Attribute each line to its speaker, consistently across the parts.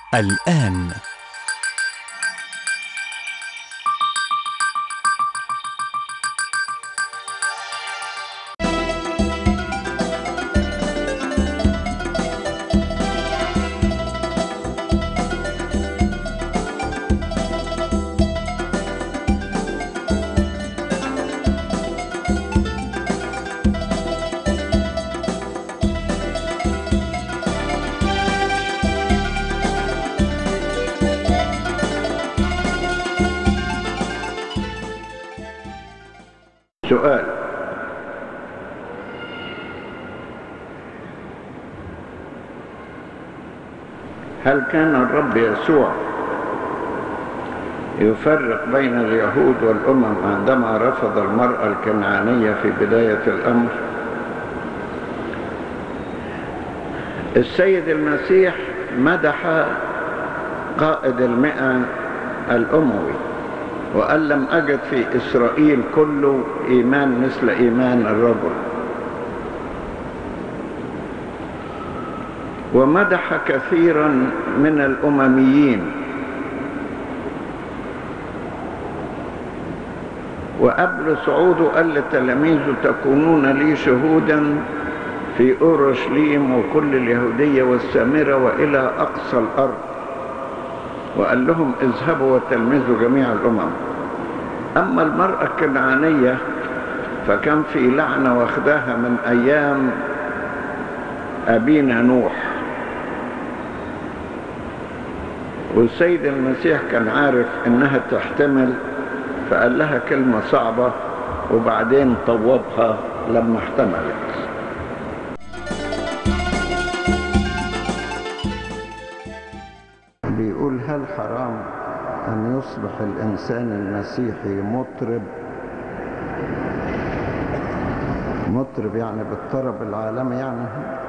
Speaker 1: الآن
Speaker 2: سؤال هل كان الرب يسوع يفرق بين اليهود والأمم عندما رفض المرأة الكنعانية في بداية الأمر السيد المسيح مدح قائد المئة الأموي وقال لم أجد في إسرائيل كله إيمان مثل إيمان الرجل ومدح كثيرا من الأمميين وقبل صعوده قال لتلاميذه تكونون لي شهودا في أورشليم وكل اليهودية والسامرة وإلى أقصى الأرض وقال لهم اذهبوا وتلمذوا جميع الأمم أما المرأة الكنعانية فكان في لعنة واخداها من أيام أبينا نوح والسيد المسيح كان عارف إنها تحتمل فقال لها كلمة صعبة وبعدين طوبها لما احتملت بيقول هل حرام أن يصبح الإنسان المسيحي مطرب مطرب يعني بالطرب العالمي يعني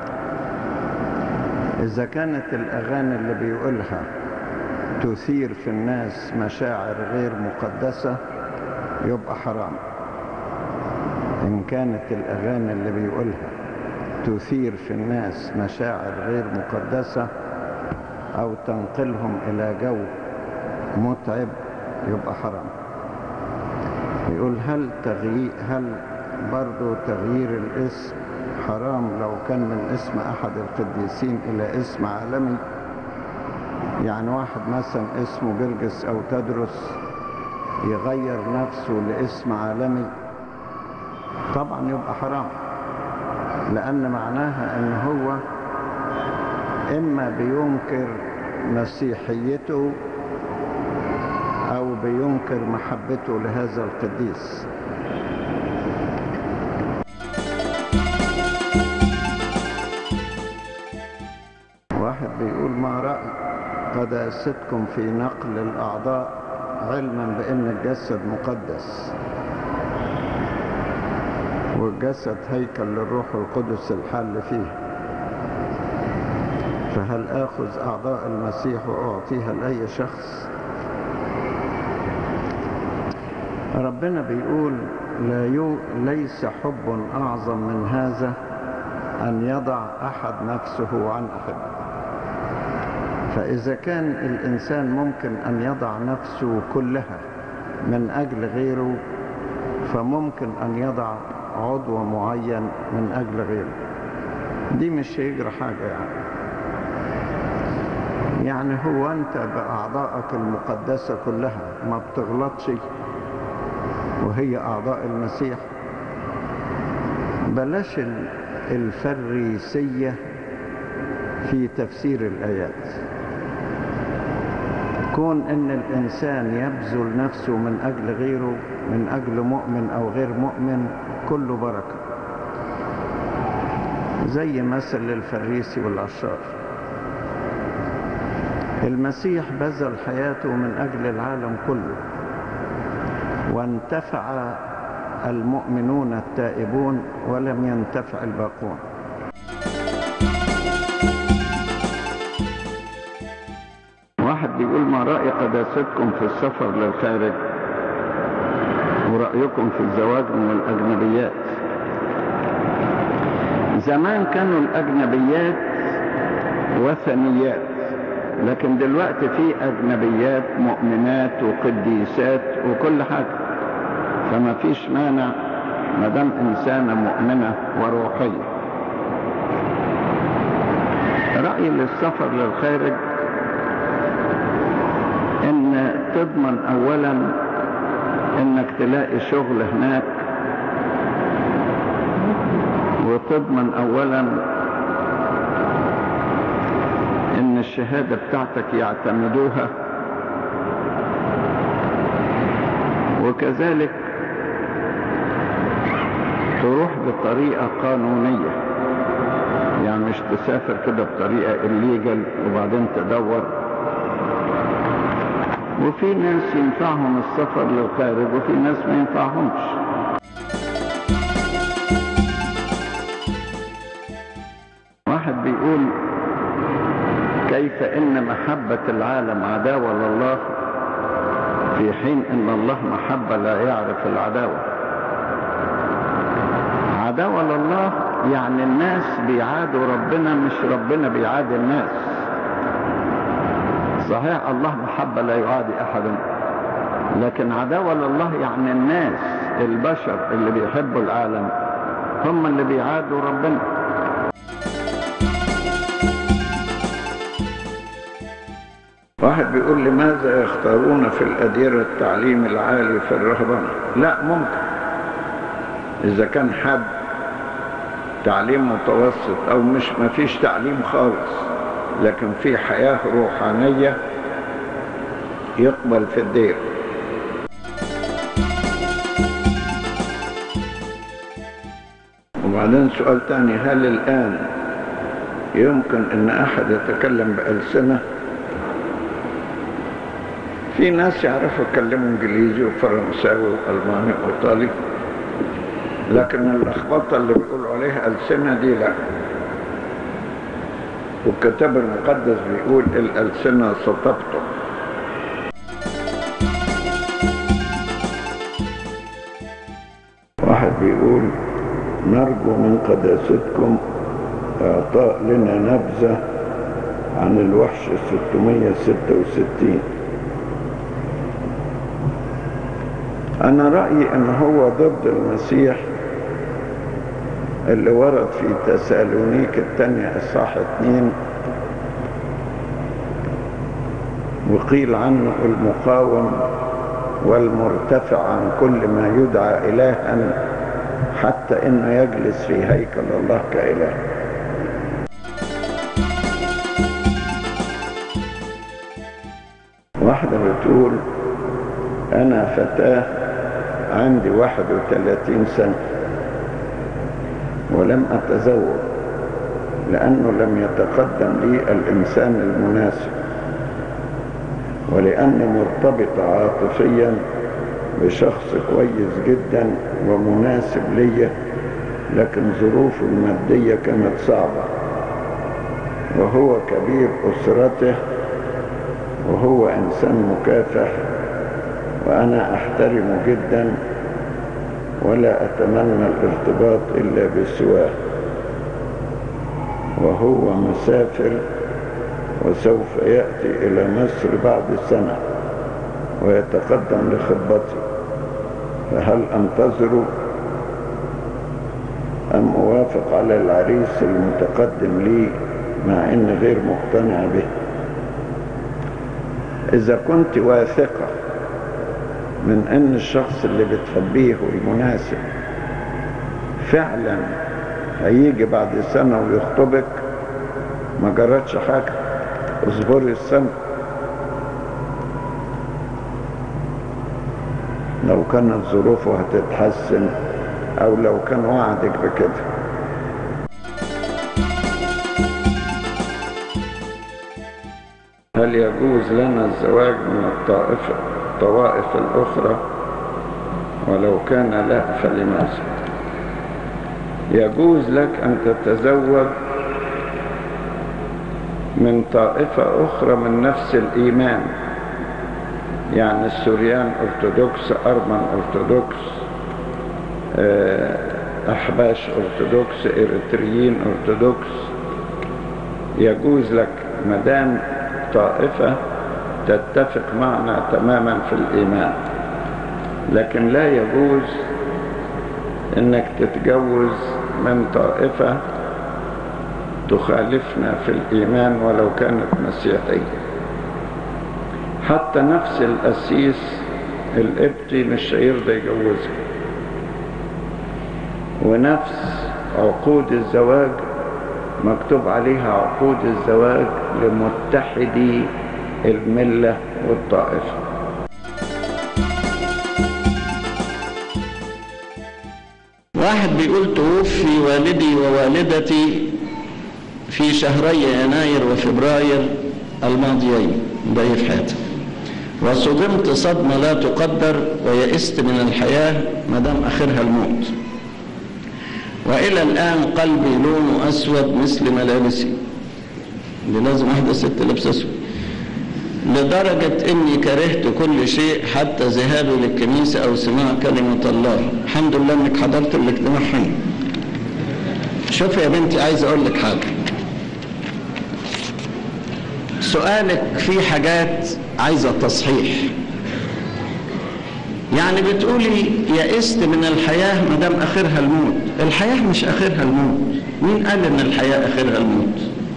Speaker 2: إذا كانت الأغاني اللي بيقولها تثير في الناس مشاعر غير مقدسة يبقى حرام إن كانت الأغاني اللي بيقولها تثير في الناس مشاعر غير مقدسة أو تنقلهم إلى جو متعب يبقى حرام يقول هل تغيير هل برضو تغيير الاسم حرام لو كان من اسم أحد القديسين إلى اسم عالمي يعني واحد مثلا اسمه جرجس أو تدرس يغير نفسه لاسم عالمي طبعا يبقى حرام لأن معناها أن هو إما بينكر مسيحيته أو بينكر محبته لهذا القديس واحد بيقول ما رأي قداستكم في نقل الأعضاء علما بأن الجسد مقدس والجسد هيكل للروح القدس الحل فيه فهل آخذ أعضاء المسيح وأعطيها لأي شخص ربنا بيقول لا يو ليس حب أعظم من هذا أن يضع أحد نفسه عن أحد فإذا كان الإنسان ممكن أن يضع نفسه كلها من أجل غيره فممكن أن يضع عضو معين من أجل غيره دي مش هيجرى حاجة يعني يعني هو أنت بأعضائك المقدسة كلها ما بتغلطش وهي أعضاء المسيح بلاش الفريسية في تفسير الآيات كون ان الانسان يبذل نفسه من اجل غيره من اجل مؤمن او غير مؤمن كله بركه زي مثل الفريسي والعشار المسيح بذل حياته من اجل العالم كله وانتفع المؤمنون التائبون ولم ينتفع الباقون واحد بيقول ما رأي قداستكم في السفر للخارج ورأيكم في الزواج من الأجنبيات زمان كانوا الأجنبيات وثنيات لكن دلوقتي في أجنبيات مؤمنات وقديسات وكل حاجة فما فيش مانع ما دام إنسانة مؤمنة وروحية رأيي للسفر للخارج إن تضمن أولا إنك تلاقي شغل هناك وتضمن أولا إن الشهادة بتاعتك يعتمدوها وكذلك تروح بطريقة قانونية يعني مش تسافر كده بطريقة الليجل وبعدين تدور وفي ناس ينفعهم السفر للخارج وفي ناس ما ينفعهمش واحد بيقول كيف ان محبة العالم عداوة لله في حين ان الله محبة لا يعرف العداوة عداوة لله يعني الناس بيعادوا ربنا مش ربنا بيعادي الناس صحيح الله محبة لا يعادي أحدا لكن عداوة لله يعني الناس البشر اللي بيحبوا العالم هم اللي بيعادوا ربنا واحد بيقول لماذا يختارون في الأديرة التعليم العالي في الرهبنة لا ممكن إذا كان حد تعليم متوسط أو مش مفيش تعليم خالص لكن في حياة روحانية يقبل في الدير وبعدين سؤال تاني هل الآن يمكن أن أحد يتكلم بألسنة في ناس يعرفوا يتكلموا إنجليزي وفرنساوي وألماني وإيطالي لكن اللخبطة اللي بيقولوا عليها ألسنة دي لا والكتاب المقدس بيقول الألسنة ستبطل واحد بيقول نرجو من قداستكم إعطاء لنا نبذة عن الوحش 666 أنا رأيي أن هو ضد المسيح اللي ورد في تسالونيك الثانية إصحاح اتنين وقيل عنه المقاوم والمرتفع عن كل ما يدعى إلها حتى إنه يجلس في هيكل الله كإله واحدة بتقول أنا فتاة عندي واحد وثلاثين سنة ولم أتزوج لأنه لم يتقدم لي الإنسان المناسب ولأني مرتبطة عاطفيا بشخص كويس جدا ومناسب لي لكن ظروفه المادية كانت صعبة وهو كبير أسرته وهو إنسان مكافح وأنا أحترمه جدا ولا أتمنى الارتباط إلا بسواه وهو مسافر وسوف يأتي إلى مصر بعد سنة ويتقدم لخطبتي فهل أنتظره أم أوافق على العريس المتقدم لي مع إني غير مقتنع به إذا كنت واثقة من أن الشخص اللي بتحبيه المناسب فعلا هيجي بعد سنة ويخطبك ما جرتش حاجة اصبري السنة لو كانت ظروفه هتتحسن او لو كان وعدك بكده هل يجوز لنا الزواج من الطائفة الطوائف الأخرى ولو كان لا فلماذا يجوز لك أن تتزوج من طائفة أخرى من نفس الإيمان يعني السوريان أرثوذكس أرمن أرثوذكس أحباش أرثوذكس إريتريين أرثوذكس يجوز لك مدام طائفة تتفق معنا تماما في الإيمان لكن لا يجوز انك تتجوز من طائفة تخالفنا في الإيمان ولو كانت مسيحية حتى نفس القسيس القبطي مش هيرضى يجوزها ونفس عقود الزواج مكتوب عليها عقود الزواج لمتحدي الملة والطائفة
Speaker 1: واحد بيقول توفي والدي ووالدتي في شهري يناير وفبراير الماضيين ده في حياتي وصدمت صدمة لا تقدر ويئست من الحياة ما دام آخرها الموت وإلى الآن قلبي لونه أسود مثل ملابسي دي لازم واحدة ست لابسة أسود لدرجة إني كرهت كل شيء حتى ذهابي للكنيسة أو سماع كلمة الله الحمد لله إنك حضرت الاجتماع هنا شوف يا بنتي عايز أقول لك حاجة سؤالك في حاجات عايزة تصحيح يعني بتقولي يئست من الحياة ما دام آخرها الموت الحياة مش آخرها الموت مين قال إن الحياة آخرها الموت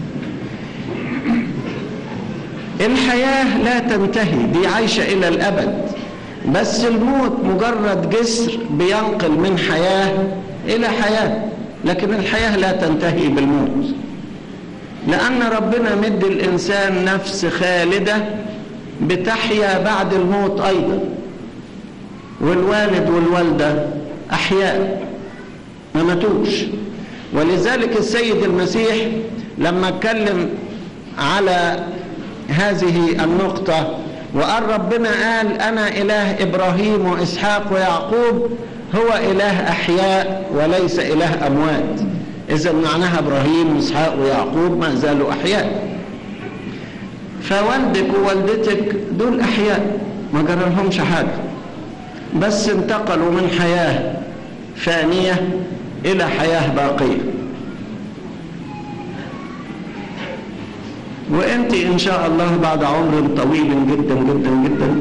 Speaker 1: الحياة لا تنتهي دي عايشة إلى الأبد بس الموت مجرد جسر بينقل من حياة إلى حياة لكن الحياة لا تنتهي بالموت لأن ربنا مد الإنسان نفس خالدة بتحيا بعد الموت أيضا والوالد والوالدة أحياء ما ماتوش ولذلك السيد المسيح لما اتكلم على هذه النقطة وقال ربنا قال أنا إله إبراهيم وإسحاق ويعقوب هو إله أحياء وليس إله أموات إذا معناها إبراهيم وإسحاق ويعقوب ما زالوا أحياء فوالدك ووالدتك دول أحياء ما جرالهمش حاجة بس انتقلوا من حياة فانية إلى حياة باقية وانت ان شاء الله بعد عمر طويل جدا جدا جدا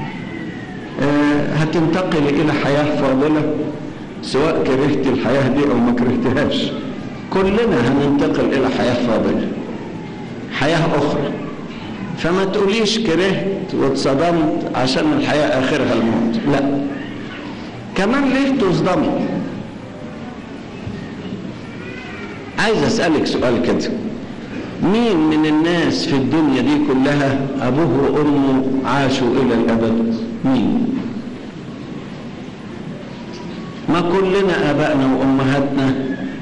Speaker 1: هتنتقلي الى حياة فاضلة سواء كرهت الحياة دي او ما كرهتهاش كلنا هننتقل الى حياة فاضلة حياة اخرى فما تقوليش كرهت واتصدمت عشان الحياة اخرها الموت لا كمان ليه تصدموا عايز اسألك سؤال كده مين من الناس في الدنيا دي كلها أبوه وأمه عاشوا إلى الأبد مين ما كلنا آبائنا وأمهاتنا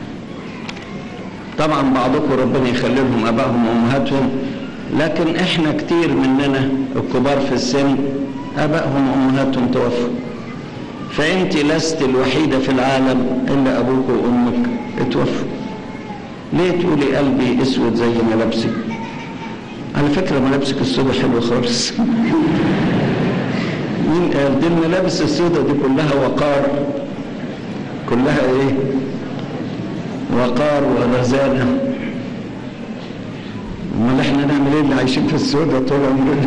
Speaker 1: طبعا بعضكم ربنا يخلي لهم آبائهم وأمهاتهم لكن إحنا كتير مننا الكبار في السن آبائهم وأمهاتهم توفوا فأنت لست الوحيدة في العالم إلا أبوك وأمك اتوفوا ليه تقولي قلبي اسود زي ملابسي على فكرة ملابسك السوداء حلوة خالص مين قال دي الملابس السوداء دي كلها وقار كلها ايه وقار ورزانة امال احنا نعمل ايه اللي عايشين في السوداء طول عمرنا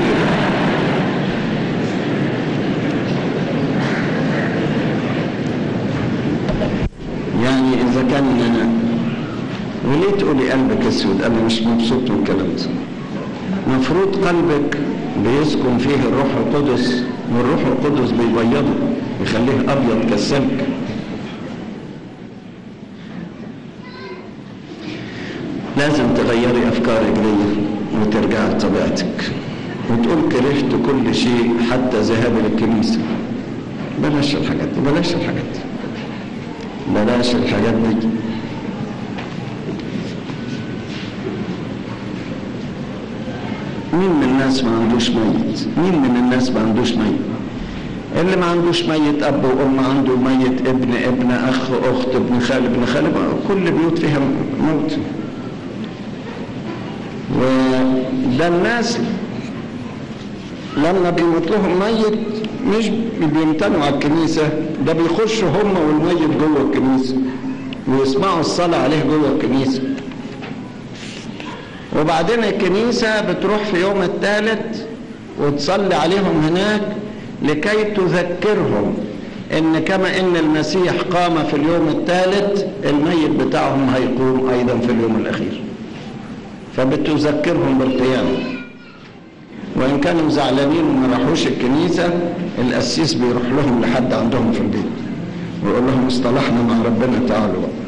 Speaker 1: يعني اذا كان وليه تقولي قلبك اسود انا مش مبسوط من الكلام ده مفروض قلبك بيسكن فيه الروح القدس والروح القدس بيبيضه يخليه ابيض كالسلك لازم تغيري افكارك دي وترجعي لطبيعتك وتقول كرهت كل شيء حتى ذهابي للكنيسه بلاش الحاجات دي بلاش الحاجات دي بلاش الحاجات دي مين من الناس ما عندوش ميت مين من الناس ما عندوش ميت اللي ما عندوش ميت اب وام عنده ميت ابن ابن اخ اخت ابن خال ابن خال كل بيوت فيها موت وده الناس لما بيموت لهم ميت مش بيمتنوا على الكنيسة ده بيخشوا هم والميت جوه الكنيسة ويسمعوا الصلاة عليه جوه الكنيسة وبعدين الكنيسة بتروح في يوم الثالث وتصلي عليهم هناك لكي تذكرهم ان كما ان المسيح قام في اليوم الثالث الميت بتاعهم هيقوم ايضا في اليوم الاخير فبتذكرهم بالقيامة وان كانوا زعلانين وما راحوش الكنيسة القسيس بيروح لهم لحد عندهم في البيت ويقول لهم اصطلحنا مع ربنا تعالوا بقى